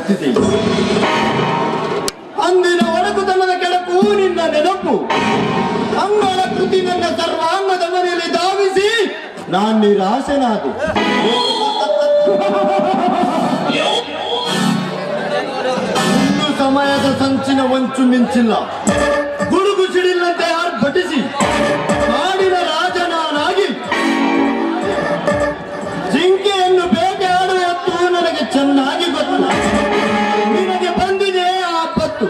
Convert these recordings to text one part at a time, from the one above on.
ವಂಚಿಸಿ ಅಂದಿನ ಒಡಕುತನದ ಕೆಳಕು ನಿನ್ನ ನೆನಪು ಅಂಗಳ ಕೃತಿ ನನ್ನ ಸರ್ವಾಂಗದ ಮನೆಯಲ್ಲಿ ಧಾವಿಸಿ ನಾನ್ ನಿರಾಶನಾದೆ ಒಂದು ಸಮಯದ ಸಂಚಿನ ವಂಚು ಮಿಂಚಿಲ್ಲ ಗುಡುಗು ಸಿಡಿಲ್ಲಂತೆ ಆರ್ಭಟಿಸಿ ಕಾಡಿನ ರಾಜನಾನಾಗಿ ಜಿಂಕೆಯನ್ನು ಬೇಟೆಯಾಡುವ ಎತ್ತು ನನಗೆ ಚೆನ್ನಾಗಿ ಗೊತ್ತು ನಿನಗೆ ಬಂದಿದೆ ಆಪತ್ತು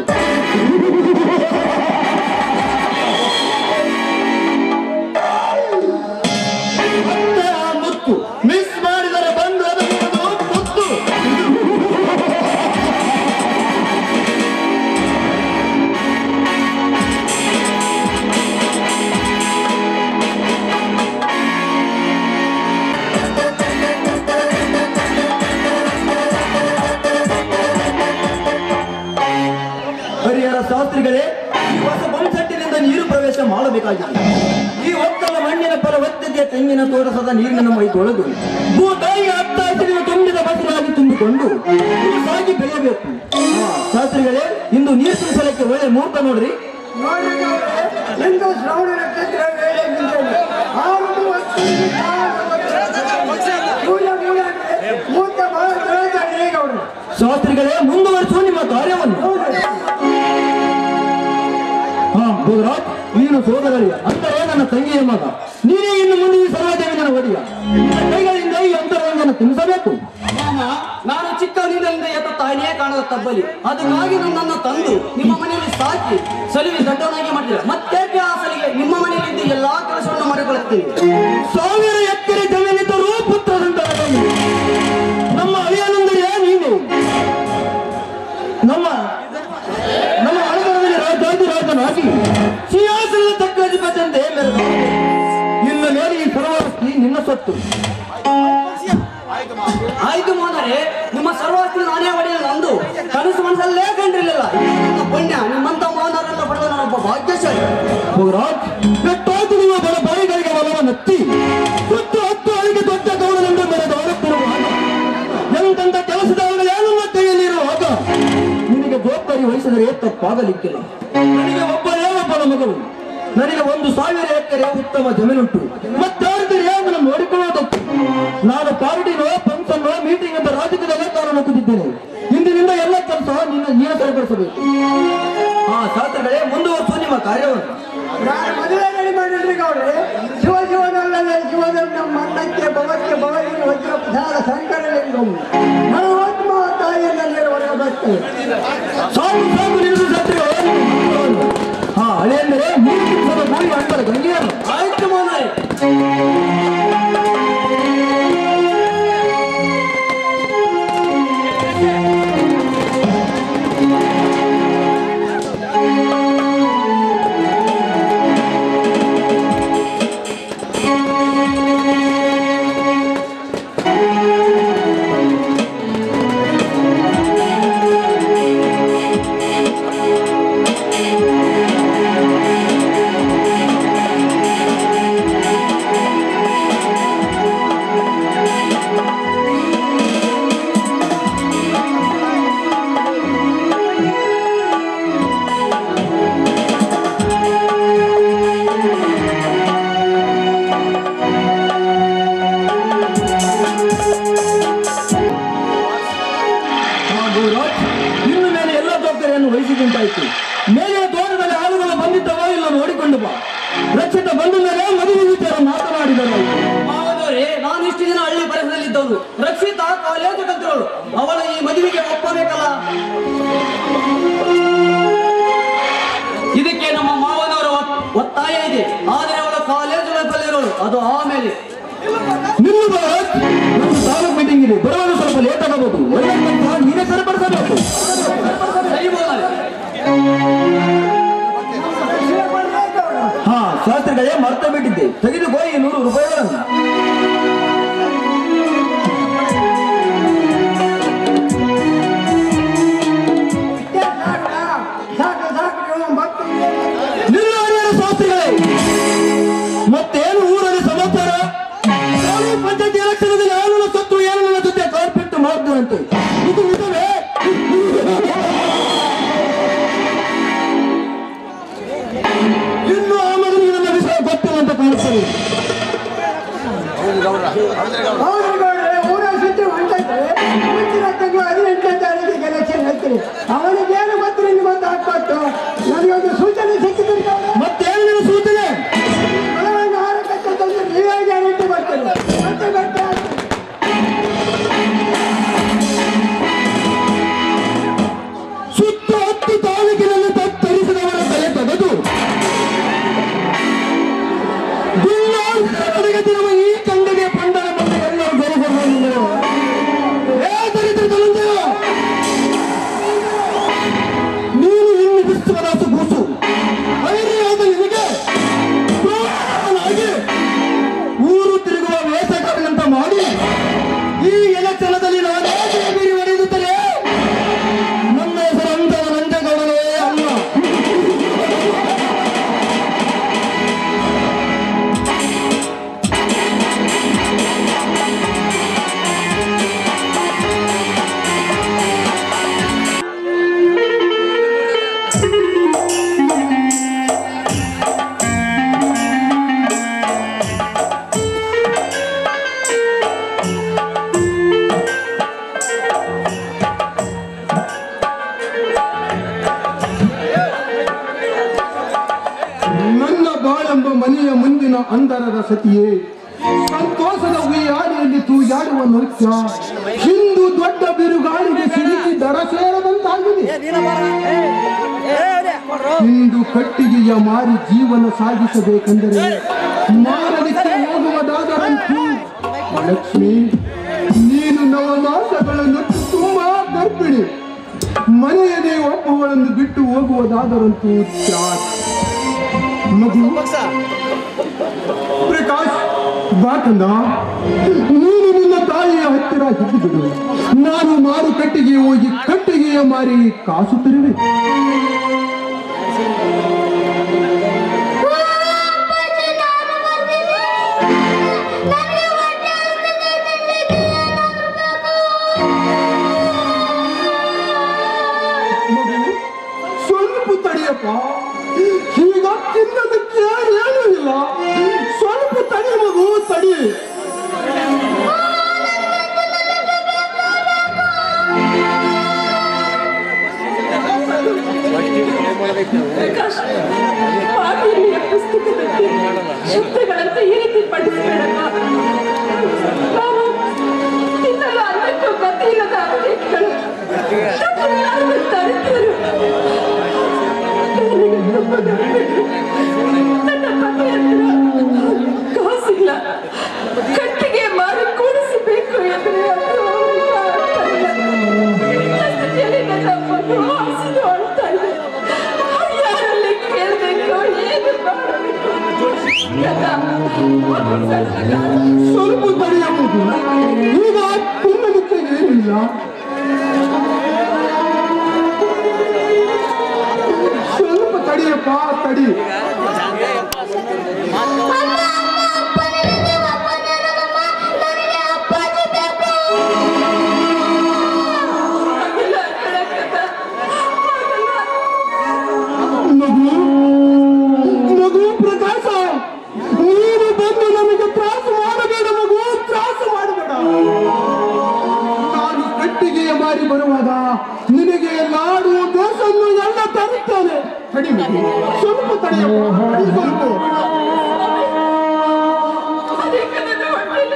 ಮತ್ತೆ ಆ ಮುತ್ತು ಮಿಸ್ ಮಾಡಿದರೆ ಬಂದು ಅದನ್ನು ಮುತ್ತು ಹರಿಹರ ಶಾಸ್ತ್ರಿಗಳೇ ಈ ಹೊಸ ಬಂಸಟ್ಟಿನಿಂದ ನೀರು ಪ್ರವೇಶ ಮಾಡಬೇಕಾಗಿದೆ ಈ ಒಕ್ಕಲ ಮಣ್ಣಿನ ಫಲವತ್ತತೆಯ ತೆಂಗಿನ ತೋರಸದ ನೀರಿನ ಮೈ ತೊಳೆದು ಭೂತಾಯಿಯ ಹತ್ತಾಸಿನ ತುಂಬಿದ ಬಸರಾಗಿ ತುಂಬಿಕೊಂಡು ಇದು ಸಾಗಿ ಬೆಳೆಯಬೇಕು ಹಾ, ಶಾಸ್ತ್ರಿಗಳೇ ಇಂದು ನೀರು ತುಂಬಿಸಲಿಕ್ಕೆ ಒಳ್ಳೆ ಮುಹೂರ್ತ ನೋಡ್ರಿ ಇಂದು ಶ್ರವಣ ನಕ್ಷತ್ರ ವೇಳೆ ನಿಂತಿದೆ. ಆರು ಮೂವತ್ತೈದು ಕಾಲ ಪೂಜೆ ಮೂಲಕ್ಕೆ ಮೂರ್ತ ಬಹಳ ತಿಳಿದಾರೆ ಈಗ ಅವರು. ಶಾಸ್ತ್ರಿಗಳೇ ಮುಂದುವರಿಸುವ ನಿಮ್ಮ ಕಾರ್ಯವನ್ನು ಹಾ ಭೋಗರಾಜ್ ನೀನು ಸೋದರಳಿಯ ಅಂದರೆ ನನ್ನ ತಂಗಿಯ ಮಗ ನೀನೇ ಇನ್ನು ಮುಂದೆ ಈ ಸರ್ವದೇವಿನ ಒಡೆಯ ನಿನ್ನ ಕೈಗಳಿಂದ ಈ ಅಂತರಂಗನ ತುಂಬಿಸಬೇಕು ಮಾಮ ನಾನು ಚಿಕ್ಕವನಿಂದ ಎತ್ತ ತಾಯಿನೇ ಕಾಣದ ತಬ್ಬಲಿ ಅದಕ್ಕಾಗಿ ನನ್ನನ್ನು ತಂದು ನಿಮ್ಮ ಮನೆಯಲ್ಲಿ ಸಾಕಿ ಸಲಿವಿ ದೊಡ್ಡವನಾಗಿ ಮಾಡಿದ್ರೆ ಮತ್ತೆ ಆ ಸಲಿಗೆ ನಿಮ್ಮ ಮನೆಯಲ್ಲಿದ್ದು ಎಲ್ಲಾ ಕೆಲಸವನ್ನು ಮಾಡಿಕೊಳ್ಳುತ್ತೀನಿ ಸಾವಿರ ಎಕರೆ ಜಮೀನಿದ್ದರೂ ಪುತ್ರದಂತಹ ನಮ್ಮ ಅಳಿಯನಂದರೆ ನೀನು ನಮ್ಮ ನಮ್ಮ ಮನೆಗಳಲ್ಲಿ ರಾಜಾದಿರಾಜನಾಗಿ ಸಿಂಹಾಸನದ ತಕ್ಕ ಅಧಿಪತಿಯಂತೆ ಮೆರೆದ ಇನ್ನು ಮೇಲೆ ಈ ಸರ್ವಾಸ್ತಿ ನಿನ್ನ ಸೊತ್ತು ಆಯ್ತು ಮೋದರೆ ನಿಮ್ಮ ಸರ್ವಾಸ್ತಿ ನಾನೇ ಒಡೆಯ ನಂದು ಕನಸು ಮನಸ್ಸಲ್ಲೇ ಕಂಡಿರಲಿಲ್ಲ ಇದು ನನ್ನ ಪುಣ್ಯ ನಿಮ್ಮಂತ ಮೋಹನರೆಲ್ಲ ಪಡೆದ ನಾನೊಬ್ಬ ಭಾಗ್ಯಶಾಲಿ ಭೋಗರಾಜ್ ಬೆಟ್ಟಾಯ್ತು ನಿಮ್ಮ ಬಡ ಬಾಯಿಗಳಿಗೆ ಒಲವನ್ನತ್ತಿ ಸುತ್ತು ಹತ್ತು ಅಳಿಗೆ ದೊಡ್ಡ ಗೌಡನೆಂದು ಮೆರೆದವರುತ್ತಿರುವಾಗ ಎಂತೆಂತ ಕೆಲಸದವಳು ಏನನ್ನ ಕೈಯಲ್ಲಿರುವಾಗ ನಿನಗೆ ಜವಾಬ್ದಾರಿ ವಹಿಸಿದರೆ ತಪ್ಪಾಗಲಿಕ್ಕಿಲ್ಲ ನನಗೆ ಒಬ್ಬನೇ ಒಬ್ಬನ ಮಗಳು ನನಗೆ ಒಂದು ಸಾವಿರ ಎಕರೆ ಉತ್ತಮ ಜಮೀನುಂಟು ಮತ್ತಾರಿದ್ರೆ ಅದನ್ನು ನೋಡಿಕೊಳ್ಳೋದಕ್ಕೆ ನಾನು ಪಾರ್ಟಿನೋ ಫಂಕ್ಷನ್ನೋ ಮೀಟಿಂಗ್ ಅಂತ ರಾಜಕೀಯದಲ್ಲೇ ನಾನು ನುಗ್ಗುತ್ತಿದ್ದೇನೆ ಇಂದಿನಿಂದ ಎಲ್ಲ ಕೆಲಸ ನಿನ್ನ ನೀನು ಸರಿಪಡಿಸಬೇಕು ಹಾ ಶಾಸ್ತ್ರಗಳೇ ಮುಂದುವರಿಸುವ ನಿಮ್ಮ ಕಾರ್ಯವನ್ನು ನಾನು ಮೊದಲೇ ರೆಡಿ ಮಾಡಿದ್ರಿ ಗೌಡ್ರೆ ಶಿವ ಶಿವನಲ್ಲದೆ ಶಿವನ ನಮ್ಮ ಮಣ್ಣಕ್ಕೆ ಭವಕ್ಕೆ ಭವನಿಗೆ ವಜ್ರ ಪ್ರಸಾದ ಶಂಕರಲಿಂಗಂ ನಲವತ್ಮ ತಾಯಿಯಲ್ಲಿರುವವರೆಗೆ ಬರ್ತೇವೆ ಸಾಕು ಸಾಕು ನಿಲ್ಲಿಸು ಶಾಸ್ತ್ರಿಗಳೇ. ಹಾ ಹಳೆಯಂದರೆ ಮೂರು ದಿವಸದ ಭೂಮಿ ಅಂತರ ಗಂಗೆಯನ್ನು ಆಯ್ತು ಮೋದರೆ ಹಾ, ಗುರುರಾಜ್, ಇನ್ನು ಮೇಲೆ ಎಲ್ಲ ಜವಾಬ್ದಾರಿಯನ್ನು ವಹಿಸಿದಂತಾಯ್ತು ಮೇಲೆ ತೋಟದಲ್ಲಿ ಆಳುಗಳು ಬಂದಿದ್ದವೋ ಇಲ್ಲ ನೋಡಿಕೊಂಡು ಬಾ ರಕ್ಷಿತ ಬಂದ ಮೇಲೆ ಮದುವೆ ವಿಚಾರ ಮಾತನಾಡಿದರು ಮಾವನವರೇ ನಾನು ಇಷ್ಟು ದಿನ ಹಳ್ಳಿ ಪರಿಸರದಲ್ಲಿದ್ದವನು ರಕ್ಷಿತಾ ಕಾಲೇಜು ಕಲ್ತಿರೋಳು ಅವಳ ಈ ಮದುವೆಗೆ ಒಪ್ಪಬೇಕಲ್ಲ ಇದಕ್ಕೆ ನಮ್ಮ ಮಾವನವರ ಒತ್- ಒತ್ತಾಯ ಇದೆ ಆದರೆ ಅವಳ ಕಾಲೇಜು ಕಲಿರೋಳು ಅದು ಆಮೇಲೆ ನಿಮ್ಮ ಗುರುರಾಜ್, ನಮ್ಮ ತಾಲೂಕು ಮೀಟಿಂಗ್ ಇದೆ ಬರುವಾಗ ಸ್ವಲ್ಪ ಲೇಟ್ ಆಗಬಹುದು ಒಳ್ಳೆ ಕೆಲಸ ನೀನೇ ಸರಿಪಡಿಸಬೇಕು ಸರಿ ಬೋದರೆ ಹಾ ಶಾಸ್ತ್ರಿಗಳೇ ಮರ್ತ ಬಿಟ್ಟಿದ್ದೆ ತೆಗೆದುಕೋ ಈ ನೂರು ರೂಪಾಯಿಗಳನ್ನು ಸಾಕು ಸಾಕು ನೀವು ಭಕ್ತಿ ನಿಲ್ಲ ಹರಿಹರ ಶಾಸ್ತ್ರಿಗಳೇ ಮತ್ತೇನು ಊರಲ್ಲಿ ಸಮಾಚಾರ ತಾಲೂಕು ಪಂಚಾಯತಿ ಎಲೆಕ್ಷನದಲ್ಲಿ ನಾನು ಸತ್ತು ಏನು ನನ್ನ ಜೊತೆ ಕಾರ್ಪೆಟ್ ಮಾಡಿದ್ರಂತೆ ಇದು ನಿಜವೇ ಇನ್ನು ಆ ಮಗನಿಗೆ ನನ್ನ ವಿಷಯ ಗೊತ್ತಿಲ್ಲ ಅಂತ ಕಾಣಿಸ್ತದೆ ಹೌದು ಗೌಡ್ರೆ ಊರ ಸುದ್ದಿ ಹೊಂಟೈತೆ ಮುಂಚಿನ ತಿಂಗಳು ಹದಿನೆಂಟನೇ ತಾರೀಕಿಗೆ ಎಲೆಕ್ಷನ್ ಹೇಳ್ತೀನಿ ಅವನಿಗೆ ಏನು ಗೊತ್ತು ನಿಮ್ಗೆ ಗೊತ್ತು ಹಾಕೊಟ್ಟು ನನಗೊಂದು ಸೂಚನೆ ಸಿಕ್ಕಿದ್ರೆ ಮತ್ತೇನು ನಿನ್ನ ಸೂಚನೆ ಒಳಗೊಂದು ಹಾರಕತ್ತೆ ತಂದು ನೀವೇ ಗ್ಯಾರಂಟಿ ಬರ್ತೀರಿ ಮತ್ತೆ ಗಟ್ಟಿ ಆಗ್ತದೆ ಸುತ್ತ ಹತ್ತು ತಾಲೂಕಿನಲ್ಲಿ ತತ್ತರಿಸಿದವರ ತಲೆ ತೆಗೆದು ದಿನವ ಈ ಕಂಗಡಿಯ ಪಂಡನ ಮುಂದೆ ಎಲ್ಲರೂ ಬೆಳೆಸಬಹುದು ಏ ದರಿದ್ರ ಧನಂಜಯ! ನೀನು ಇನ್ನು ವಿಶ್ವದಾಸ ಕೂಸು ಐರಿಯಾದ ನಿನಗೆ ಪ್ರಾಣನಾಗಿ ಊರು ತಿರುಗುವ ವೇಷಗಾರನಂತ ಮಾಡಿ ಈ ಎಲೆಕ್ಷಣದಲ್ಲಿ ನಾನೇ ಬೀರಿ ಹೊಡೆಯುತ್ತಲೇ ನನ್ನ ಹೆಸರು ಅಂತರ ನಂಜಗೌಡನೇ ಅಲ್ಲ ನನ್ನ ಬಾಳೆಂಬ ಮನೆಯ ಮುಂದಿನ ಅಂದರದ ಸತಿಯೇ ಸಂತೋಷದ ಉಯ್ಯಾಲೆಯಲ್ಲಿ ತೂಜಾಡುವ ನೃತ್ಯ ಹಿಂದು ದೊಡ್ಡ ಬಿರುಗಾಳಿಗೆ ಸಿಲುಕಿ ದರ ಸೇರದಂತಾಗಿದೆ ಹಿಂದು ಕಟ್ಟಿಗೆಯ ಮಾರಿ ಜೀವನ ಸಾಗಿಸಬೇಕೆಂದರೆ ಮಾರಲಿಕ್ಕೆ ಹೋಗುವುದಾದರಂತೂ ಲಕ್ಷ್ಮಿ ನೀನು ನವಮಾಸಗಳನ್ನು ತುಂಬಾ ಗರ್ಭಿಣಿ ಮನೆಯದೇ ಒಬ್ಬಗಳನ್ನು ಬಿಟ್ಟು ಹೋಗುವುದಾದರಂತೂ ತ್ರಾಸ ಮಗು ಪ್ರಕಾಶ್ ಬಾಕಂದ ನೀನು ನಿನ್ನ ತಾಯಿಯ ಹತ್ತಿರ ಹಿದ್ದು ಬಿಡು ನಾನು ಮಾರುಕಟ್ಟೆಗೆ ಹೋಗಿ ಕಟ್ಟಿಗೆಯ ಮಾರಿ ಕಾಸು ತರುವೆ ಮಗು ಸ್ವಲ್ಪ ತಡಿಯಪ್ಪ ಈಗ ತಿನ್ನೋದಕ್ಕೆ ಏನೂ ಇಲ್ಲ ಸ್ವಲ್ಪ ತಡಿ ಮಗು ತಡಿ ಪ್ರಕಾಶ್ ಪಾಪಿಯಲ್ಲಿಯ ಪುಸ್ತಕದಲ್ಲಿ ಶಬ್ದಗಳಂತ ಈ ರೀತಿ ಪಡಿಸಬೇಡಪ್ಪ ನಾವು ತಿನ್ನಲು ಅನ್ನಕ್ಕೂ ಗತಿ ಇಲ್ಲದ ಅನೇಕಗಳು ತಪ್ಪನ್ನು ತರುತ್ತರು ನನಗೆ ತುಂಬ ಗರ್ಭಿಣಿ. ನನ್ನ ಪತಿ ಹತ್ರ ಕಾಸಿಲ್ಲ ಕಟ್ಟಿಗೆ ಮಾರಿ ಕೂಡಿಸಬೇಕು ಎಂದರೆ ಅದು ಸ್ಥಿತಿಯಲ್ಲಿ ನನ್ನ ಮಗು ಹಸಿದು ಅಳ್ತಾ ಇದೆ ಯಾರಲ್ಲಿ ಕೇಳಬೇಕು ಏನು ಮಾಡಬೇಕು ಸ್ವಲ್ಪ ತಡಿಯ ಮಗು ಈಗ ತಿನ್ನೋದಕ್ಕೆ ಏನಿಲ್ಲ ಸ್ವಲ್ಪ ತಡಿಯಪ್ಪ ತಡಿ ಹಾಗೆಲ್ಲ ಹೇಳಕ್ಕತ್ತ ಮಗು ಮಗು ಪ್ರಕಾಶ ನೀನು ಬಂದು ನಮಗೆ ತ್ರಾಸು ಮಾಡಬೇಡ ಮಗು ತ್ರಾಸು ಮಾಡಬೇಡ ನಾನು ಕಟ್ಟಿಗೆಯ ಮಾರಿ ಬರುವಾಗ ನಿನಗೆ ಲಾಡು ದೋಸನ್ನು ಎಲ್ಲ ತರುತ್ತಾನೆ ತಡಿ ಮಗು ಸ್ವಲ್ಪ ತಡೆಯಪ್ಪ ತಡಿ ಸ್ವಲ್ಪ ಅದಕ್ಕೆ ನನ್ನ ಹೊಟ್ಟೆಲಿ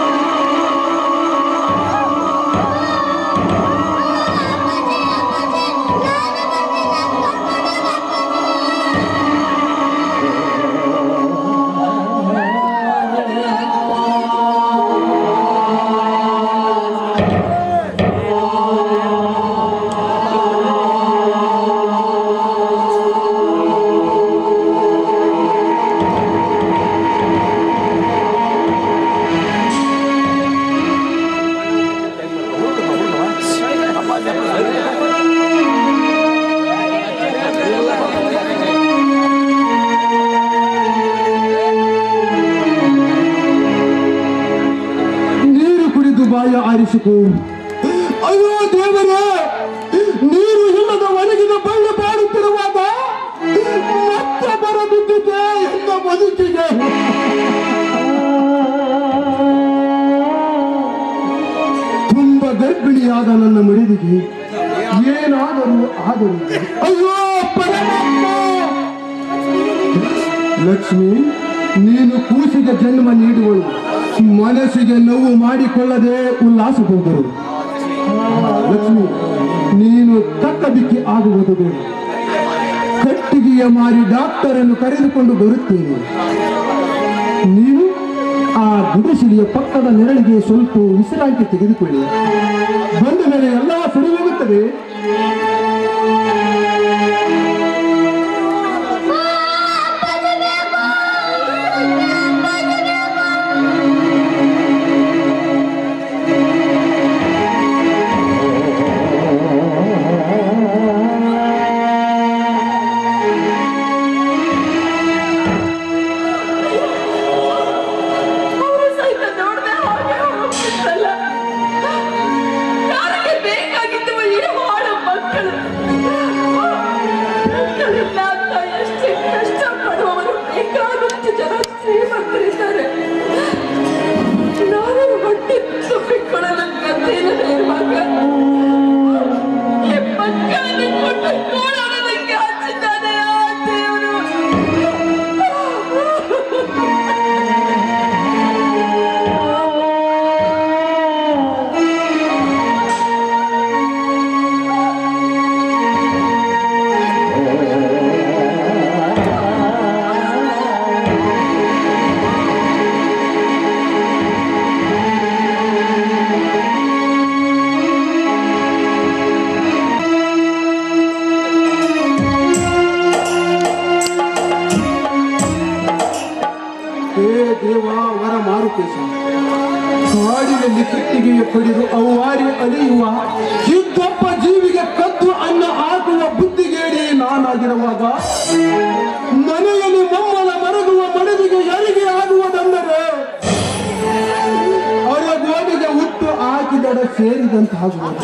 ನೀರು ಕುಡಿದು ಬಾಯ ಆರಿಸಿಕೊ ಅಯ್ಯೋ ದೇವರೇ ನೀರು ಇಲ್ಲದ ಒಣಗಿದ ಬಳ್ಳಿ ಬಾಡುತ್ತಿರುವಾಗ ಮತ್ತೆ ಮತ್ತೆ ಬರಬಿದ್ದಿದೆ ಎನ್ನ ಬದುಕಿಗೆ ತುಂಬ ಗರ್ಭಿಣಿಯಾದ ನನ್ನ ಮಡಿದಿಗೆ ಏನಾದರೂ ಆದರೂ ಅಯ್ಯೋ ಪರಮಾತ್ಮ ಲಕ್ಷ್ಮಿ ನೀನು ಕೂಸಿಗೆ ಜನ್ಮ ನೀಡುವಳು ಮನಸ್ಸಿಗೆ ನೋವು ಮಾಡಿಕೊಳ್ಳದೆ ಉಲ್ಲಾಸಬಹುದು ಲಕ್ಷ್ಮಿ ನೀನು ತಕ್ಕ ದಿಕ್ಕಿ ಆಗುವುದು ಬೇಡ ಕಟ್ಟಿಗೆಯ ಮಾರಿ ಡಾಕ್ಟರನ್ನು ಕರೆದುಕೊಂಡು ಬರುತ್ತೇನೆ ನೀನು ಆ ಗುಡಿಸಿಲಿಯ ಪಕ್ಕದ ನೆರಳಿಗೆ ಸ್ವಲ್ಪ ವಿಶ್ರಾಂತಿ ತೆಗೆದುಕೊಳ್ಳಿ ಬಂದ ಮೇಲೆ ಎಲ್ಲ ಸರಿ ಹೋಗುತ್ತದೆ ಅವರು ಸಹಿತ ನೋಡ್ದೆ ಹಾಗೆ ಹೋಗ್ತಿದ್ದಲ್ಲ ಯಾರಿಗೆ ಬೇಕಾಗಿದ್ದು ಈ ಹಾಳು ಮಕ್ಕಳು ಮಕ್ಕಳಿಲ್ಲ ಅಂತ ಎಷ್ಟೇ ಕಷ್ಟ ಪಡುವವರು ಬೇಕಾದಷ್ಟು ಜನ ಶ್ರೀಮಂತರಿದ್ದಾರೆ ನಾವು ಹೊಟ್ಟೆ ತುಂಬಿಕೊಳ್ಳಲು ಗತಿಯಿಲ್ಲದೆ ಇರುವಾಗ ಈ ಮಕ್ಕಳನ್ನು ಕೊಟ್ಟು ಕೋಡೋದಕ್ಕೆ ಹಚ್ಚಿದ್ದಾನೆ ಆ ದೇವರು ಹೇ ದೇವ ವರ ಮಾರುಕೇಶ ಕಾಡಿನಲ್ಲಿ ಕಟ್ಟಿಗೆಯ ಪಡೆದು ಅವ್ವಾರಿ ಅಲಿಯುವ ಇದ್ದೊಬ್ಬ ಜೀವಿಗೆ ಕದ್ದು ಅನ್ನ ಹಾಕುವ ಬುದ್ಧಿಗೇಡಿ ನಾನಾಗಿರುವಾಗ ಮನೆಯಲ್ಲಿ ಮೊಮ್ಮಲ ಮರಗುವ ಮಡದಿಗೆ ಯಾರಿಗೆ ಆಗುವುದೆಂದರೆ ಅವರ ಗೋಡಿಗೆ ಹುಟ್ಟು ಹಾಕಿದಡ ಸೇರಿದಂತಾಗುವುದು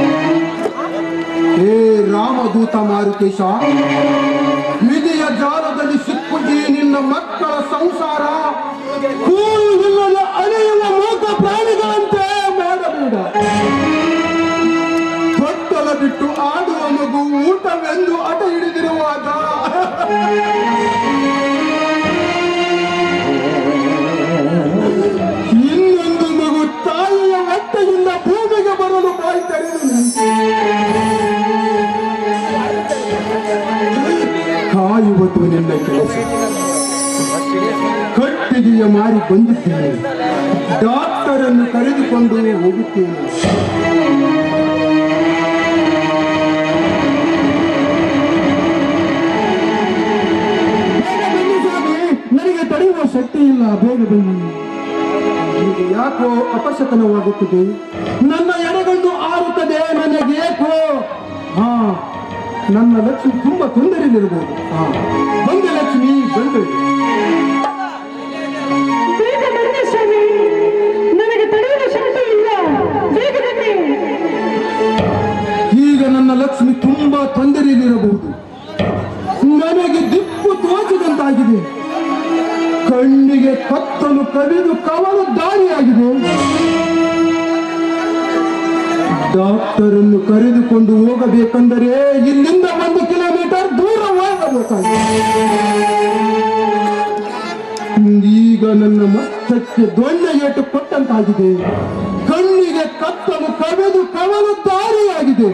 ಹೇ ರಾಮದೂತ ಮಾರುಕೇಶ ವಿಧಿಯ ಜಾಲದಲ್ಲಿ ಸಿಕ್ಕು ಈ ನಿನ್ನ ಮಕ್ಕಳ ಸಂಸಾರ ಕೂರು ಇಲ್ಲದ ಅಲೆಯುವ ಮೂಕ ಪ್ರಾಣಿಗಳಂತೆ ಮಾಡಬೇಡ ತೊಟ್ಟಲ ಬಿಟ್ಟು ಆಡುವ ಮಗು ಊಟವೆಂದು ಅಟ ಹಿಡಿದಿರುವಾಗ ಇನ್ನೊಂದು ಮಗು ತಾಯಿಯ ಹೊಟ್ಟೆಯಿಂದ ಭೂಮಿಗೆ ಬರಲು ಬಾಯಿ ತೆರೆದು ಕಾಯುವುದು ನಿನ್ನ ಕೆಲಸ ಕಟ್ಟಿಗೆಯ ಮಾರಿ ಬಂದಿದ್ದೇನೆ ಡಾಕ್ಟರನ್ನು ಕರೆದುಕೊಂಡು ಹೋಗುತ್ತೇನೆ ಬೇಗ ಬನ್ನಿ ಸ್ವಾಮಿ, ನನಗೆ ತಡೆಯುವ ಶಕ್ತಿ ಇಲ್ಲ ಬೇಗ ಬನ್ನಿ ಈಗ ಯಾಕೋ ಅಪಶಕನವಾಗುತ್ತದೆ ನನ್ನ ಎಡಗಣ್ಣು ಆರುತ್ತದೆ ನನಗೇಕೋ ಹಾ ನನ್ನ ಲಕ್ಷ್ಮಿ ತುಂಬಾ ತೊಂದರೆಯಲ್ಲಿರಬಹುದು ಹಾ ಬಂದೆ ಲಕ್ಷ್ಮಿ ಬಂದೆ ಬೇಗ ಬನ್ನಿ ಸ್ವಾಮಿ ನನಗೆ ತಡೆಯುವ ಶಕ್ತಿ ಇಲ್ಲ ಬೇಗ ಬನ್ನಿ ಈಗ ನನ್ನ ಲಕ್ಷ್ಮಿ ತುಂಬಾ ತೊಂದರೆಯಲ್ಲಿರಬಹುದು ನನಗೆ ದಿಕ್ಕು ತೋಚದಂತಾಗಿದೆ ಕಣ್ಣಿಗೆ ಕತ್ತಲು ಕವಿದು ಕವಲು ದಾರಿಯಾಗಿದೆ ಡಾಕ್ಟರನ್ನು ಕರೆದುಕೊಂಡು ಹೋಗಬೇಕೆಂದರೆ ಇಲ್ಲಿಂದ ಒಂದು ಕಿಲೋಮೀಟರ್ ದೂರ ಹೋಗಬೇಕಾಗಿದೆ ಈಗ ನನ್ನ ಮಸ್ತಕ್ಕೆ ದೊಣ್ಣೆ ಏಟು ಕೊಟ್ಟಂತಾಗಿದೆ ಕಣ್ಣಿಗೆ ಕತ್ತಲು ಕವೆದು ಕವಲು ದಾರಿಯಾಗಿದೆ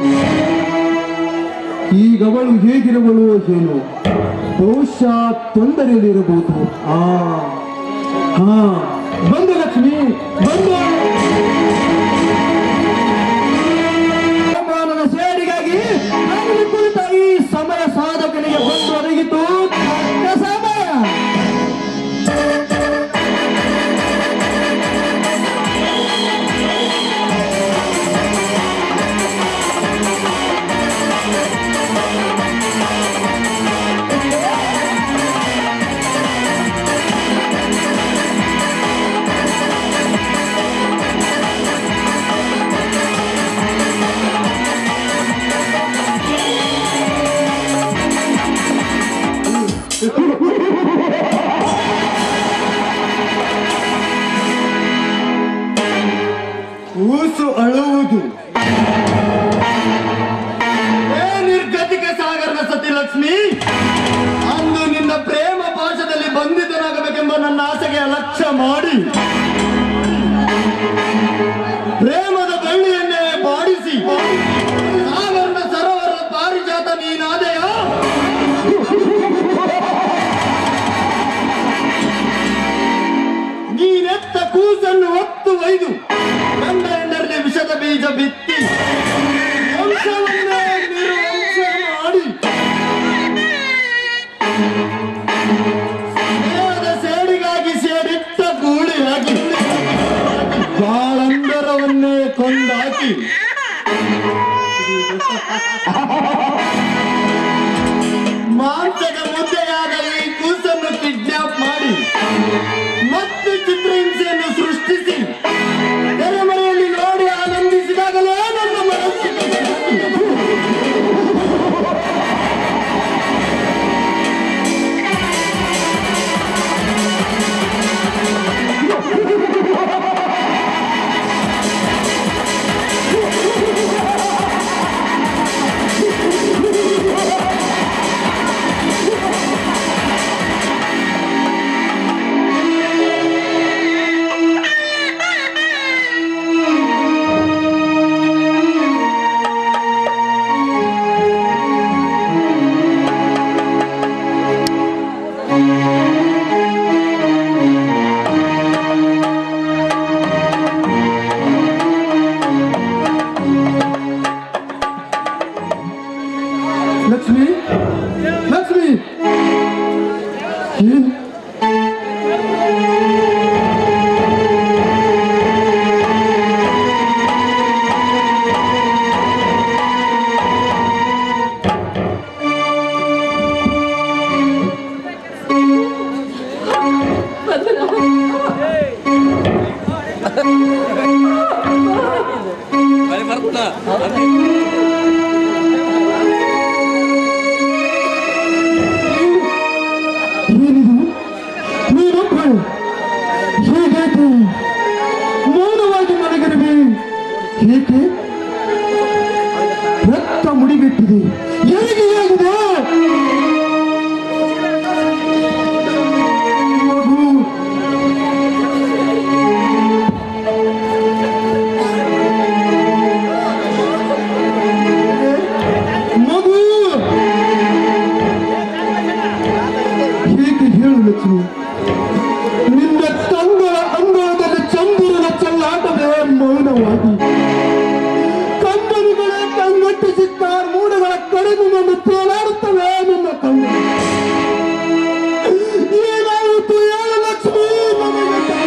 ಈಗ ಅವಳು ಹೇಗಿರುವಳು ಏನು ಬಹುಶಃ ತೊಂದರೆಯಲ್ಲಿರಬಹುದು ಆ ಹಾ ಬಂದೆ ಲಕ್ಷ್ಮಿ ಬಂದೆ ಮಾನವ ಸೇಡಿಗಾಗಿ ಅಲ್ಲಿ ಕುಳಿತ ಈ ಸಮಯ ಸಾಧಕನಿಗೆ ಬಂದು ಒದಗಿತು ತಕ್ಕ ಸಮಯ ಕೂಸು ಅಳುವುದು ಏ ನಿರ್ಗತಿಕ ಸಾಗರನ ಸತಿಲಕ್ಷ್ಮಿ ಅಂದು ನಿನ್ನ ಪ್ರೇಮ ಪಾಶದಲ್ಲಿ ಬಂಧಿತನಾಗಬೇಕೆಂಬ ನನ್ನ ಆಸೆಗೆ ಅಲಕ್ಷ್ಯ ಮಾಡಿ ಪ್ರೇಮದ ಬಳ್ಳಿಯನ್ನೇ ಬಾಡಿಸಿ ಸಾಗರನ ಸರೋವರ ಪಾರಿಜಾತ ನೀನಾದೆಯ ನೀನೆತ್ತ ಕೂಸನ್ನು ಒತ್ತು ಒಯ್ದು ಗಂಡ ಹೆಂಡರಲ್ಲಿ ವಿಷದ ಬೀಜ ಬಿತ್ತಿ ವಂಶವನ್ನೇ ನಿರ್ವಂಶ ಮಾಡಿ ಸ್ನೇಹದ ಸೇಡಿಗಾಗಿ ಸೇಡಿಟ್ಟ ಗೂಳಿಯಾಗಿ ಬಾಳಂದರವನ್ನೇ ಕೊಂದಾಕಿ ಮಾಂಸದ ಮುದ್ದೆಯಾದ ಈ ಕೂಸನ್ನು ಕಿಡ್ನಾಪ್ ಮಾಡಿ ಮತ್ತು ಚಿತ್ರಹಿಂಸೆಯನ್ನು ಸೃಷ್ಟಿಸಿ ತೆರೆಮರೆಯಲ್ಲಿ ನೋಡಿ ಆನಂದಿಸಿದಾಗಲೇ ನನ್ನ ಮನಸ್ಸಿಗೆ ಶಾಂತಿ. ಲಕ್ಷ್ಮಿ ಲಕ್ಷ್ಮಿ ಏನು ಏನಿದು ನೀನೊಬ್ಬಳು ಹೇಗಾಯ್ತು ಮೌನವಾಗಿ ಮಲಗಿರುವೆ ಏಕೆ ರಕ್ತ ಮುಡಿಗಟ್ಟಿದೆ ಎಲ್ಲಿಗೆ ಆಗಿದೆ ಮಗು ಮಗು ಹೇಗೆ ಹೇಳು ಲಕ್ಷ್ಮಿ ನಿನ್ನ ತಂಗಳ ಅಂಗಳದಲ್ಲಿ ಚಂದಿರನ ಚೆಲ್ಲಾಟವೇ ಮೌನವಾಗಿ ಕಂಬನಿಗಳೇ ಕಂಗಟ್ಟಿಸಿದ್ದ ಮೂಡುಗಳ ಕಡಿಮೆಯನ್ನು ತೇಲಾಡುತ್ತವೆ ನಿನ್ನ ಕಣ್ಣು ಏನಾಯಿತು ಹೇಳು ಲಕ್ಷ್ಮಿ ನನಗೆ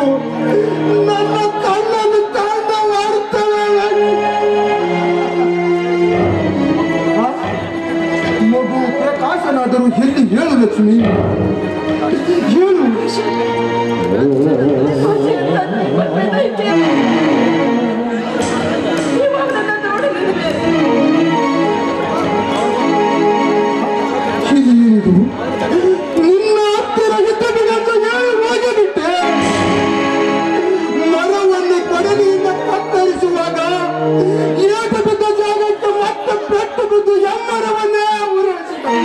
ನನ್ನ ಕಣ್ಣನ್ನು ಕಾಂಡ ಮಾಡುತ್ತವೆ ಆ, ಮಗು ಪ್ರಕಾಶನಾದರೂ ಎಲ್ಲಿ ಹೇಳು ಲಕ್ಷ್ಮಿ ಹೇಳು ಇದೇನಿದು ನಿನ್ನ ಹತ್ತಿರ ಹಿತವಿಗಂತ ಹೇಳಿ ಹೋಗಿಬಿಟ್ಟೆ ಮರವನ್ನು ಕೊಡಲಿಯಿಂದ ಕತ್ತರಿಸುವಾಗ ಏಕ ಬಿದ್ದ ಜಾಗಕ್ಕೆ ಮತ್ತೆ ಪೆಟ್ಟು ಬಿದ್ದು ಎಮ್ಮರವನ್ನೇ ಉರುಳಿಸಿದ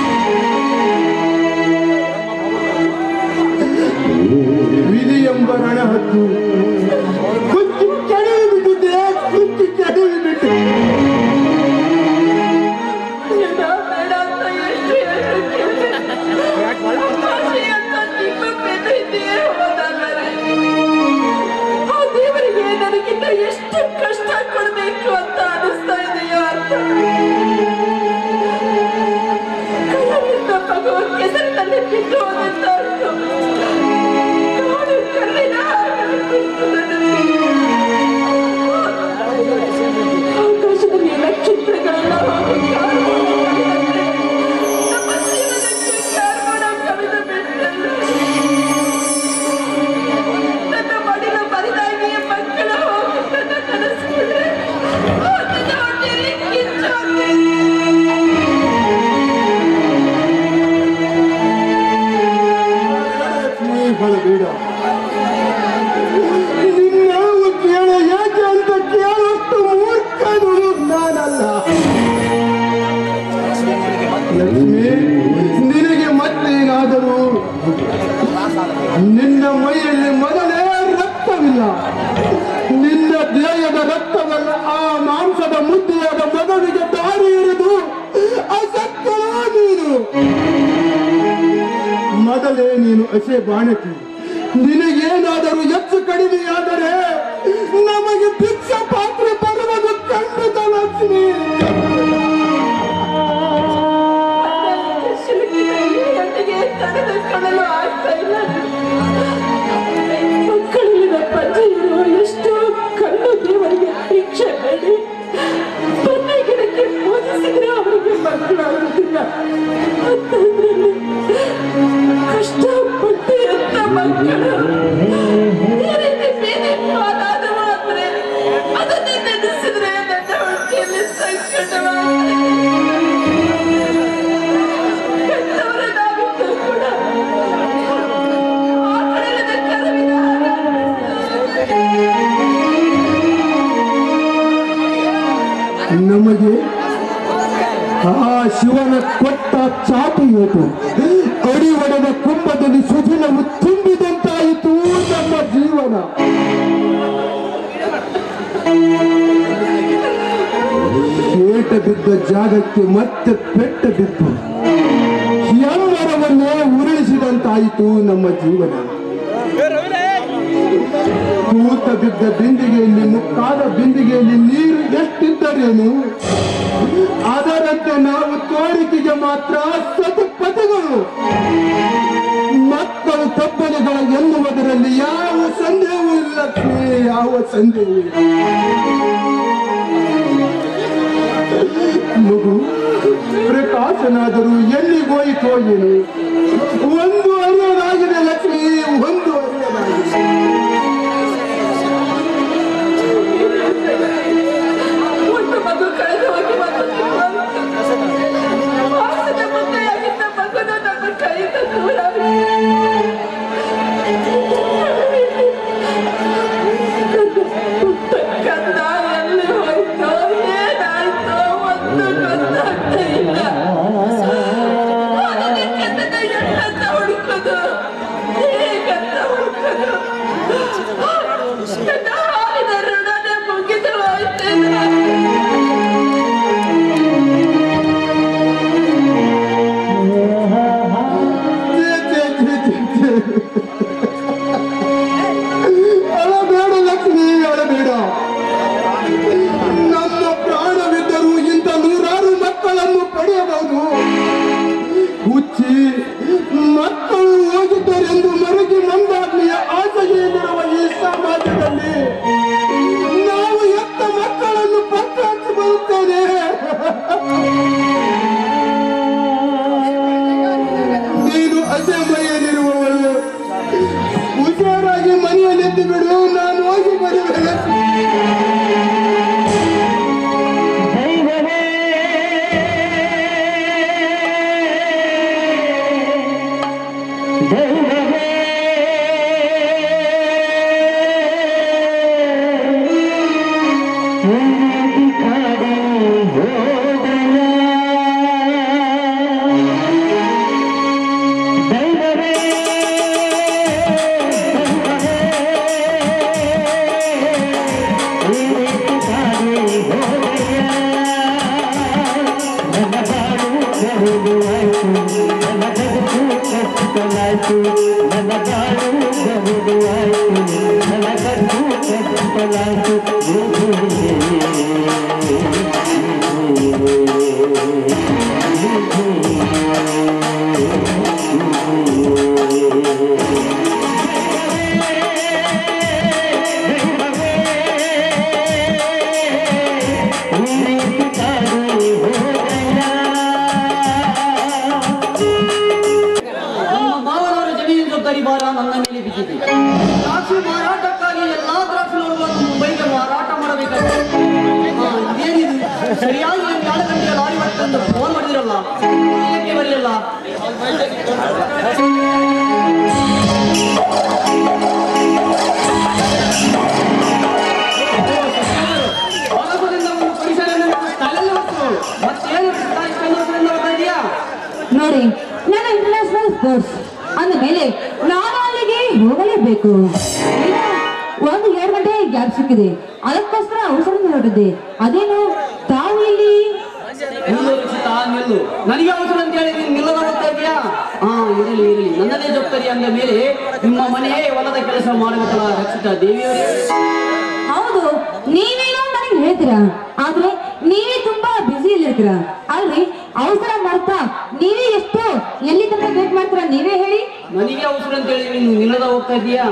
ವಿಧಿ ಎಂಬ ರಣಹದ್ದು ಕುಚ್ಚಿ ಕೆಡವಿ ಬಿಟ್ಟಿದ್ದೆ ಕುಚ್ಚಿ ಕೆಡವಿ ಬಿಟ್ಟು ದೇವರಿಗೆ ನನಗಿಂತ ಎಷ್ಟು ಕಷ್ಟ ಕೊಡಬೇಕು ಅಂತ ಅನಿಸ್ತಾ ಇದೆಯೋ ಅಂತ ಕೈಯಲ್ಲಿದ್ದ ಮಗು ಕೆಸರಿನಲ್ಲಿ ಬಿದ್ದು ಹೋದಂತ ಕಾಡು ಕಲ್ಲಿನ ಹಾಗೆ ಬಿದ್ದು ನನ್ನನ್ನು. ಆಕಾಶದಲ್ಲಿ ನಕ್ಷತ್ರಗಳೆಲ್ಲ ಹೋಗಿ ಕಾರ್ಮೋಡ ಕವಿದಂತೆ ನಮ್ಮ ಜೀವನಕ್ಕೆ ಕಾರ್ಮೋಡ ಕವಿದ ಬಿಟ್ಟಲ್ಲ. ನನ್ನ ಮಡಿಲ ಬರಿದಾಗಿಯೇ ಮಕ್ಕಳು ಹೋಗಿ ನನ್ನ ಕನಸಿದ್ರೆ ನನ್ನ ಹೊಟ್ಟೆಯಲ್ಲಿ ಕಿಚ್ಚು ನೀ ಹೊಳಬೇಡ ನಿನ್ನೆವು ಕೇಳ ಯಾಕೆ ಅಂತ ಕೇಳುವಷ್ಟು ಮೂರ್ಖನು ನಾನಲ್ಲ ಲಕ್ಷ್ಮಿ ನಿನಗೆ ಮತ್ತೇನಾದರೂ ನಿನ್ನ ಮೈಯಲ್ಲಿ ಮೊದಲೇ ರಕ್ತವಿಲ್ಲ ನಿನ್ನ ದೇಹದ ರಕ್ತವಲ್ಲ ಆ ಮಾಂಸದ ಮುದ್ದೆಯಾದ ಮಗನಿಗೆ ದಾರಿ ಇರುವುದು ಅಸತ್ಯವೋ ನೀನು ಮೊದಲೇ ನೀನು ಅಸೆ ಬಾಣಕಿ ನಿನಗೇನಾದರೂ ಹೆಚ್ಚು ಕಡಿಮೆಯಾದರೆ ನಮಗೆ ಭಿಕ್ಷ ಪಾತ್ರೆ ಬರುವುದು ಖಂಡಿತ ಲಕ್ಷ್ಮಿ ಶಿಲ್ಪಿಗೆ ತಡೆದುಕೊಳ್ಳಲು ಆಗ್ತಾ ಇಲ್ಲ ಮಕ್ಕಳಿನ ಪಂಚೆ ಇರುವ ಎಷ್ಟೋ ಕಣ್ಣು ದೇವರಿಗೆ ಭಿಕ್ಷೆ ಬೇಡಿ ಬನ್ನಿ ಗಿಡಕ್ಕೆ ಪೂಜಿಸಿದ್ರೆ ಅವರಿಗೆ ಮಕ್ಕಳಾಗುತ್ತಿಲ್ಲ ಅಂತಂದ್ರಲ್ಲಿ ಕಷ್ಟಪಟ್ಟು ಎಂತ ಮಕ್ಕಳು ಈ ರೀತಿ ಬೀದಿ ಪಾಲಾದವು ಅಂದ್ರೆ ಅದನ್ನೇ ನೆನೆಸಿದ್ರೆ ನನ್ನ ಹೊಟ್ಟೆಯಲ್ಲಿ ಸಂಕಟವಾಗ್ತದೆ ಕೆಟ್ಟವರನ್ನಾಗಿದ್ದು ಕೂಡ ಆ ಕಡೆಯಿಂದ ಕರುವಿನ ನಮಗೆ ಆ ಶಿವನ ಕೊಟ್ಟ ಚಾಟಿ ಏಟು ಅಡಿ ಒಡೆದ ಕುಂಭದಲ್ಲಿ ಸುಧಿನವು ತುಂಬಿದಂತಾಯಿತು ನಮ್ಮ ಜೀವನ ಏಟ ಬಿದ್ದ ಜಾಗಕ್ಕೆ ಮತ್ತೆ ಪೆಟ್ಟ ಬಿದ್ದು ಯಮ್ಮರವನ್ನೇ ಉರುಳಿಸಿದಂತಾಯಿತು ನಮ್ಮ ಜೀವನ ಕೂತ ಬಿದ್ದ ಬಿಂದಿಗೆಯಲ್ಲಿ ಮುಕ್ಕಾದ ಬಿಂದಿಗೆಯಲ್ಲಿ ನೀರು ಎಷ್ಟಿದ್ದರೇನು ಅದರಂತೆ ನಾವು ತೋರಿಕೆಗೆ ಮಾತ್ರ ಸತಪಥಗಳು ಮಕ್ಕಳು ತಬ್ಬಲಿಗಳ ಎನ್ನುವುದರಲ್ಲಿ ಯಾವ ಸಂದೇಹವೂ ಇಲ್ಲ ಲಕ್ಷ್ಮಿ, ಯಾವ ಸಂದೇಹವೂ ಇಲ್ಲ ಮಗು ಪ್ರಕಾಶನಾದರೂ ಎಲ್ಲಿಗೋಯಿತೋ ಏನು ಒಂದು ಅರಿಯಲಾಗಿದೆ ಲಕ್ಷ್ಮಿ ಒಂದು ಅರಿಯಲಾಗಿದೆ ಒಂದು ಮಗು ಕಳೆದು ಹೋಗಿ ಮತ್ತೊಂದು ವಾಸದ ಮುಂದೆಯಾಗಿದ್ದ ಮಗನು ನಮ್ಮ ಕೈಯಿಂದ ದೂರ ಕಂದ ಎಲ್ಲಿ ಹೋಯ್ತೋ ಏನಾಯ್ತೋ ಒಂದು ಗೊತ್ತಾಗ್ತಾ ಇಲ್ಲ ಅದಕ್ಕೆ ಕಂದದ ಎಲ್ಲ ನಮ್ಮ ಮಾವನವರ ಜಮೀನು ಜವಾಬ್ದಾರಿ ಭಾರ ನನ್ನ ಮೇಲೆ ಬಿದ್ದಿದೆ ದ್ರಾಕ್ಷಿ ಮಾರಾಟಕ್ಕಾಗಿ ಎಲ್ಲಾ ದ್ರಾಕ್ಷಿ ನೋಡುವನ್ನು ಮುಂಬೈಗೆ ಮಾರಾಟ ಮಾಡಬೇಕಾಗಿದೆ ಹಾ, ಇದೇನಿದು ಸರಿಯಾಗಿ ಒಂದು ಎರಡು ಗಂಟೆಗೆ ಲಾರಿ ಬರ್ತಂದು ಫೋನ್ ಮಾಡಿದಿರಲ್ಲ ಏಕೆ ಬರಲಿಲ್ಲ ಹೊಲಸದಿಂದ ಒಂದು ಪರಿಸರವನ್ನು ತಲೆಯಲ್ಲಿ ಹೊತ್ತು ಮತ್ತೇನು ಇಷ್ಟೊಂದು ವರ್ಷದಿಂದ ಬರ್ತಾ ಇದೆಯಾ ನೋಡಿ ನನ್ನ ಇಂಟರ್ನ್ಯಾಷನಲ್ ಸ್ಪೋರ್ಟ್ಸ್ ಅಂದ ಮೇಲೆ ನಾನು ಅಲ್ಲಿಗೆ ಹೋಗಲೇಬೇಕು ಈಗ ಒಂದು ಎರಡು ಗಂಟೆ ಗ್ಯಾಪ್ ಸಿಕ್ಕಿದೆ ಅದಕ್ಕೋಸ್ಕರ ಅವಸರ ಹೊರಟಿದ್ದೆ ಅದೇನು ತಾವು ಇಲ್ಲಿ ನಿಲ್ಲು ರಕ್ಷಿತ ನಿಲ್ಲು ನನಗೆ ಅವಸರ ಅಂತ ಹೇಳಿ ನೀನು ನಿಲ್ಲದ ಹೋಗ್ತಾ ಇದೆಯಾ ಹಾ ಇರಲಿ ಇರಲಿ ನನ್ನದೇ ಜವಾಬ್ದಾರಿ ಅಂದ ಮೇಲೆ ನಿಮ್ಮ ಮನೆಯೇ ಹೊಲದ ಕೆಲಸ ಮಾಡಬೇಕಲ್ಲ ರಕ್ಷಿತ ದೇವಿಯವರೇ ಹೌದು ನೀವೇನೋ ನನಗೆ ಹೇಳ್ತೀರಾ ಆದ್ರೆ ನೀವೇ ತುಂಬಾ ಬ್ಯುಸಿ ಇರ್ತೀರಾ ಅಲ್ರಿ ಅವಸರ ಮಾಡ್ತಾ ನೀವೇ ಎಷ್ಟು ಎಲ್ಲಿ ತನಕ ವೇಟ್ ಮಾಡ್ತೀರಾ ನೀವೇ ಹೇಳಿ ನನಗೆ ಅವಸರ ಅಂತ ಹೇಳಿ ನೀನು ನಿಲ್ಲದ ಹೋಗ್ತಾ ಇದೀಯಾ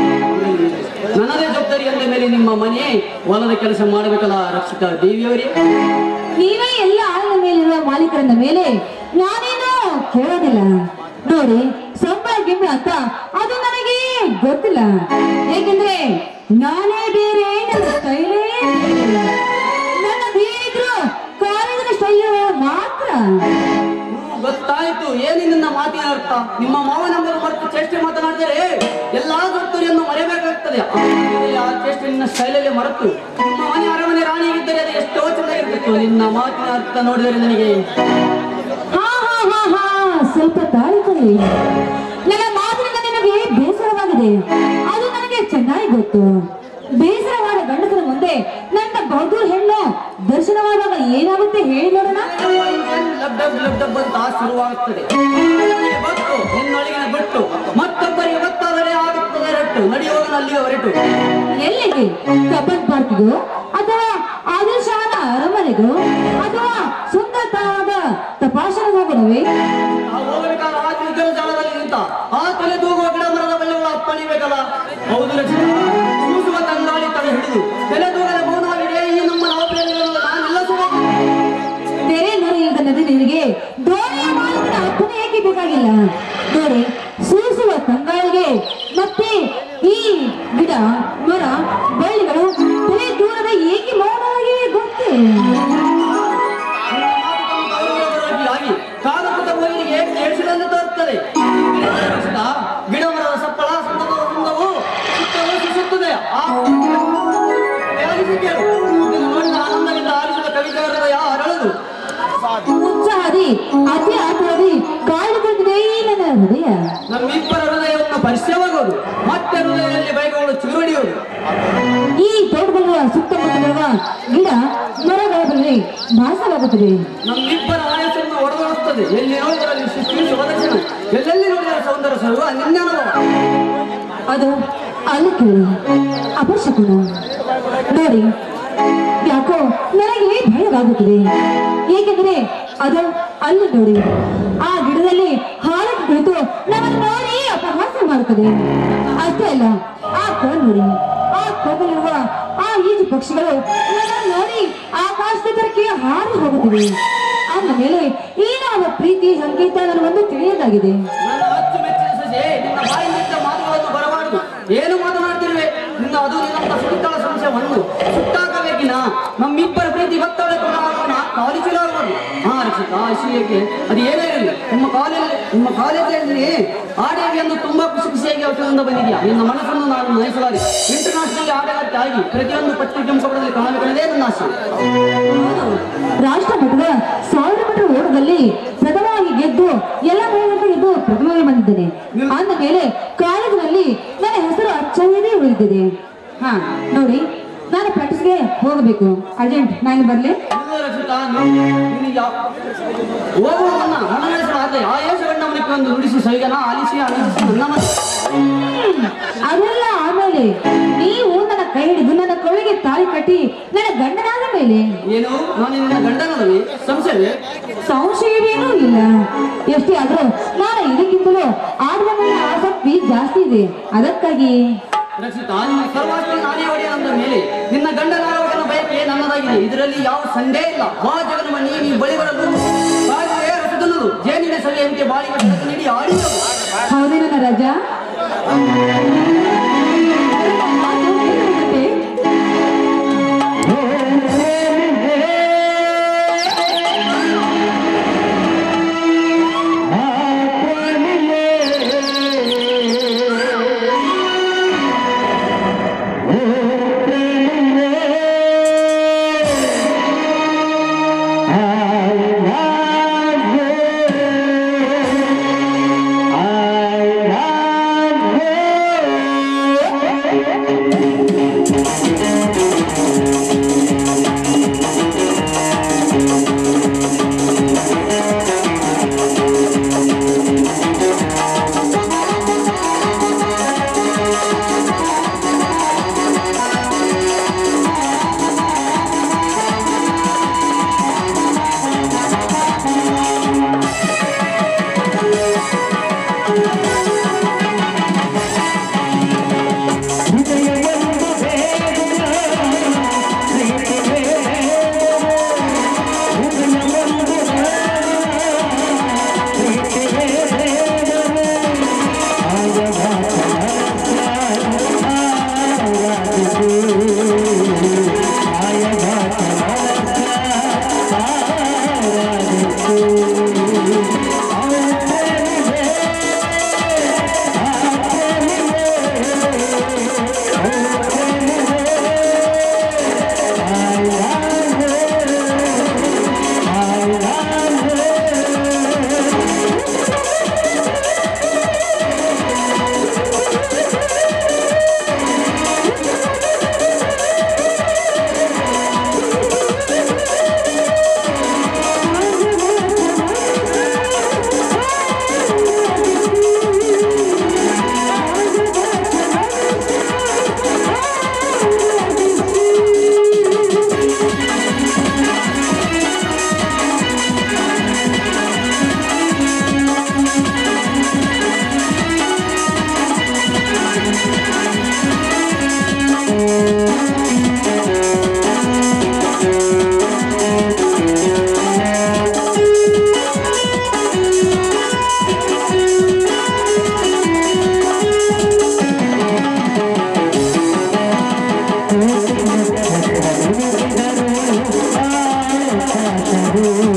ನನ್ನದೇ ಜವಾಬ್ದಾರಿ ಅಂದ ಮೇಲೆ ನಿಮ್ಮ ಮನೆ ಹೊಲದ ಕೆಲಸ ಮಾಡಬೇಕಲ್ಲ ರಕ್ಷಿತ ದೇವಿಯವರೇ ನೀವೇ ಎಲ್ಲ ಆಳಿನ ಮೇಲಿರುವ ಮಾಲೀಕರಂದ ಮೇಲೆ ನಾನೇನು ಕೇಳೋದಿಲ್ಲ ನೋಡಿ ಸಂಬಳ ಗಿಂಬಳ ಅಂತ ಅದು ನನಗೆ ಗೊತ್ತಿಲ್ಲ ಏಕೆಂದ್ರೆ ನಾನೇ ಬೇರೆ ನನ್ನ ಸ್ಟೈಲೇ ಬೇರೆ. ನನ್ನ ಬೇರಿದ್ರು ಕಾಲೇಜಿನ ಸ್ಟೈಲ್ ಮಾತ್ರ ಹ್ಮ್, ಗೊತ್ತಾಯ್ತು ಏನು ನಿನ್ನ ಮಾತಿನ ಅರ್ಥ ನಿಮ್ಮ ಮಾವನವರು ಮತ್ತು ಚೇಷ್ಟೆ ಮಾತನಾಡಿದರೆ ಎಲ್ಲಾ ಜವಾಬ್ದಾರಿಯನ್ನು ಮರೆಯಬೇಕಾಗ್ತದೆ ಆಮೇಲೆ ಆ ಚೇಷ್ಟೆ ನಿನ್ನ ಸ್ಟೈಲಲ್ಲಿ ಮರೆತು ನಿಮ್ಮ ಮನೆ ಅರಮನೆ ರಾಣಿಯಾಗಿದ್ದರೆ ಅದು ಎಷ್ಟೋ ಚೆನ್ನಾಗಿರ್ತಿತ್ತು ನಿನ್ನ ಮಾತಿನ ಅರ್ಥ ನೋಡಿದರೆ ನನಗೆ ಹಾ ಹಾ ಹಾ ಹಾ ಸ್ವಲ್ಪ ತಾಳಿಕೊಳ್ಳಿ ನನ್ನ ಮಾತಿನಿಂದ ನಿನಗೆ ಬೇಸರವಾಗಿದೆ ಅದು ನನಗೆ ಚೆನ್ನಾಗಿ ಗೊತ್ತು ಬೇಸರವಾದ ಗಂಡಸರ ಮುಂದೆ ನನ್ನ ಬಹದ್ದೂರ್ ಹೆಣ್ಣು ದರ್ಶನವಾದಾಗ ಏನಾಗುತ್ತೆ ಹೇಳಿ ನೋಡೋಣ ಲಬ್ ಡಬ್ ಲಬ್ ಡಬ್ ಅಂತ ಶುರುವಾಗುತ್ತದೆ ನಿನ್ನೊಳಗೆ ಬತ್ತು ನಿನ್ನೊಳಗಿನ ಬಿಟ್ಟು ಮತ್ತೊಬ್ಬರಿಗೆ ಗೊತ್ತಾದರೆ ಆಗುತ್ತದೆ ರಟ್ಟು ನಡೆಯುವಾಗ ಅಲ್ಲಿಗೆ ಹೊರಟು ಎಲ್ಲಿಗೆ ಕಬ್ಬನ್ ಪಾರ್ಕ್ಗೂ ಅಥವಾ ಆದಿಲ್ ಶಾಹನ ಅರಮನೆಗೂ ಅಥವಾ ಸುಂದರತನವಾದ ತಪಾಸಣೆ ಹೋಗೋಣವೇ ಆ ಹೋಗಬೇಕಾದ ಆ ಉದ್ಯಮ ಜಾಲದಲ್ಲಿ ನಿಂತ ಆ ತಲೆ ತೂಗುವ ಗಿಡ ಮರದ ಬಳ್ಳಿಗಳ ಅಪ್ಪಣಿಬೇಕಲ್ಲ ಹೌದು ರಚಿತ ಕೂಸುವ ತಂಗಾಳಿ ತಲೆ ಹಿಡಿದು ತಲೆ ತೂಗದ ಮೌನವಾಗಿದೆ ಈ ನಮ್ಮ ನವಪ್ರಿಯಲ್ಲಿ ನಾನೆಲ್ಲ ಸುಬೇಕು ತೆರೆ ನೂರು ಇಲ್ಲದ ನದಿ ನೀರಿಗೆ ದೋಣಿಯ ಮಾಲೀಕನ ಅಪ್ಪಣೆ ಏಕೆ ಬೇಕಾಗಿಲ್ಲ ನೋಡಿ ಸೂಸುವ ತಂಗಾಳಿಗೆ ಮತ್ತೆ ಈ ಗಿಡ ಮರ ಬಳ್ಳಿಗಳು ತೆರೆ ದೂರದ ಏಕೆ ಮೌನವಾಗಿವೆ ಗೊತ್ತೇ ಆಗಿ ಕಾಗದದ ಮಗುವಿಗೆ ಕೇಳಿಸಿದಂತೆ ತೋರುತ್ತದೆ ರಚಿತ, ಗಿಡ ಮರದ ಸಪ್ಪಳ ಸುಂದರ ಸುಂದವು ಸುತ್ತಲೂ ಸುಸುತ್ತದೆ ಆ ಆಲಿಸಿ ಕೇಳು ಇದನ್ನು ನೋಡಿದ ಆನಂದದಿಂದ ಆಲಿಸಿದ ಕವಿಗಳ ಹೃದಯ ಅರಳದು ಉತ್ಸಾಹದಿ ಅತಿ ಆತುರದಿ ಕಾಯ್ದುಕೊಂಡಿದೆ ಈ ನನ್ನ ಹೃದಯ ನಮ್ಮಿಬ್ಬರ ಹೃದಯವನ್ನು ಪರಿಚಯವಾಗೋದು ಮತ್ತೆ ಹೃದಯದಲ್ಲಿ ಬೈಕಗಳು ಚಿಗುರಡಿಯೋದು ಈ ತೋಟದಲ್ಲಿರುವ ಸುತ್ತಮುತ್ತಲಿರುವ ಗಿಡ ಮರಗಳ ಬಳಿ ಭಾಸವಾಗುತ್ತದೆ ನಮ್ಮಿಬ್ಬರ ಆಯಸ್ಸನ್ನು ಒಡೆದೊಳಿಸುತ್ತದೆ ಎಲ್ಲಿ ನೋಡಿದರಲ್ಲಿ ಸೃಷ್ಟಿ ಶುಭದರ್ಶನ ಎಲ್ಲೆಲ್ಲಿ ನೋಡಿದರೆ ಸೌಂದರ್ಯ ಸ್ವರ್ಗ ನಿನ್ನೆ ಅನುಭವ ಅದು ಅಲ್ಲಿ ಕೇಳಿ ಅಪಶಕುನ ನೋಡಿ ಯಾಕೋ ನನಗೆ ಭಯವಾಗುತ್ತದೆ ಏಕೆಂದರೆ ಅದು ಅಲ್ಲಿ ನೋಡಿ ಆ ಗಿಡದಲ್ಲಿ ಹಾಲಕ್ಕೆ ಕುಳಿತು ನಮ್ಮನ್ನು ನೋಡಿ ಅಪಹಾಸ್ಯ ಮಾಡುತ್ತದೆ ಅಷ್ಟೇ ಅಲ್ಲ ಆ ಕೊಳ ನೋಡಿ ಆ ಕೊಳದಲ್ಲಿರುವ ಆ ಈಜು ಪಕ್ಷಿಗಳು ನನ್ನನ್ನು ನೋಡಿ ಆಕಾಶದಕ್ಕೆ ಹಾರಿ ಹೋಗುತ್ತಿವೆ ಅಂದ ಮೇಲೆ ಏನಾದ ಪ್ರೀತಿ ಸಂಕೇತ ನನಗೊಂದು ತಿಳಿಯದಾಗಿದೆ ನನ್ನ ಅಚ್ಚುಮೆಚ್ಚಿನ ಸಜೆ ನಿನ್ನ ಬಾಯಿನಿಂದ ಮಾತುಗಳನ್ನು ಬರಬಾರದು ಏನು ಮಾತನಾಡ್ತಿರುವೆ ನಿನ್ನ ಅದು ನಿನ್ನಂತ ಸುತ್ತಳ ಸಂಶಯವನ್ನು ಸುಟ್ಟಾಕಬೇಕಿನ ನಮ್ಮಿಬ್ಬರ ಪ್ರೀತಿ ಭಕ್ತಳೆ ಕೂಡ ಕಾಲಿಸಲಾಗಬಾರದು ಹಾ ರಕ್ಷಿತ ಆಶೀಯಕ್ಕೆ ಅದು ಏನೇ ಇರಲಿ ನಿಮ್ಮ ಕಾಲೇಜ್ ನಿಮ್ಮ ಕಾಲೇಜಲ್ಲಿ ಆಡಳಿಯನ್ನು ತುಂಬಾ ಖುಷಿ ಖುಷಿಯಾಗಿ ಔಷಧದಿಂದ ಬಂದಿದೆಯಾ ನಿನ್ನ ಮನಸ್ಸನ್ನು ನಾನು ನಯಿಸಲಾರೆ ಇಂಟರ್ನ್ಯಾಷನಲ್ ಆಡಳಿತ ಆಗಿ ಪ್ರತಿಯೊಂದು ಪತ್ರಿಕೆ ಮುಖಪಡದಲ್ಲಿ ಕಾಣಬೇಕನ್ನದೇ ನನ್ನ ಆಸೆ ಹೌದು. ರಾಷ್ಟ್ರ ಮಟ್ಟದ ಸಾವಿರ ಮೀಟರ್ ಓಟದಲ್ಲಿ ಪ್ರಥಮವಾಗಿ ಗೆದ್ದು ಎಲ್ಲ ಮಹಿಳೆಯರು ಗೆದ್ದು ಪ್ರಥಮವಾಗಿ ಬಂದಿದ್ದೇನೆ ಅಂದ ಮೇಲೆ ಕಾಲೇಜಿನಲ್ಲಿ ನನ್ನ ಹೆಸರು ಅಚ್ಚರಿಯದೇ ಉಳಿದಿದೆ ಹಾ ನೋಡಿ ನಾನು ಪ್ರಾಕ್ಟೀಸ್ಗೆ ಹೋಗಬೇಕು ಅರ್ಜೆಂಟ್ ನಾನು ಬರ್ಲಿ ಇಲ್ಲ ರಕ್ಷಿತಾ ನೀನು ಯಾವ ಹೋಗುವ ಮುನ್ನ ನನ್ನ ಹೆಸರು ಆದ್ರೆ ಆ ಯೇಸು ಗಂಡಮನಿಗೆ ಒಂದು ನುಡಿಸಿ ಸೈಗನ ಆಲಿಸಿ ಅನಿಸಿ ನನ್ನ ಮನಸ್ಸು ಹ್ಮ್, ಅದೆಲ್ಲ ಆಮೇಲೆ ನೀವು ನನ್ನ ಕೈ ಹಿಡಿದು ನನ್ನ ಕೊಳ್ಳಿಗೆ ತಾಳಿ ಕಟ್ಟಿ ನನ್ನ ಗಂಡನಾದ ಮೇಲೆ ಏನು ನಾನು ನಿನ್ನ ಗಂಡನಲ್ಲವೇ ಸಂಶಯವೇ ಸಂಶಯವೇನೂ ಇಲ್ಲ ಎಷ್ಟೇ ಆದ್ರೂ ನಾನು ಇದಕ್ಕಿಂತಲೂ ಆಡುವ ಮೇಲೆ ಆಸಕ್ತಿ ಜಾಸ್ತಿ ಇದೆ ಅದಕ್ಕಾಗಿ ರಕ್ಷಿತಾ ನಿನ್ನ ಸರ್ವಾಸ್ತಿ ನಾನೇ ಒಡೆಯ ಅಂದ ಮೇಲೆ ನಿನ್ನ ಗಂಡನಾರೋಗ್ಯನ ಬಯಕೆ ನನ್ನದಾಗಿದೆ ಇದರಲ್ಲಿ ಯಾವ ಸಂದೇಹ ಇಲ್ಲ ಬಾ ಜಗನ್ಮಣಿ ನೀ ಬಳಿ ಬರಲು ಕಾಲುವೆ ರಸದನ್ನಲು ಜೇನಿನ ಸವಿಯಂತೆ ಬಾಳಿಗೆ ಬೆಳಕು ನೀಡಿ ಆಡಿದವು ಹೌದೇ ನನ್ನ ರಾಜ ಮಾತು ಹೇಗಿರುತ್ತೆ?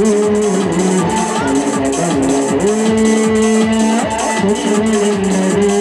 ಿ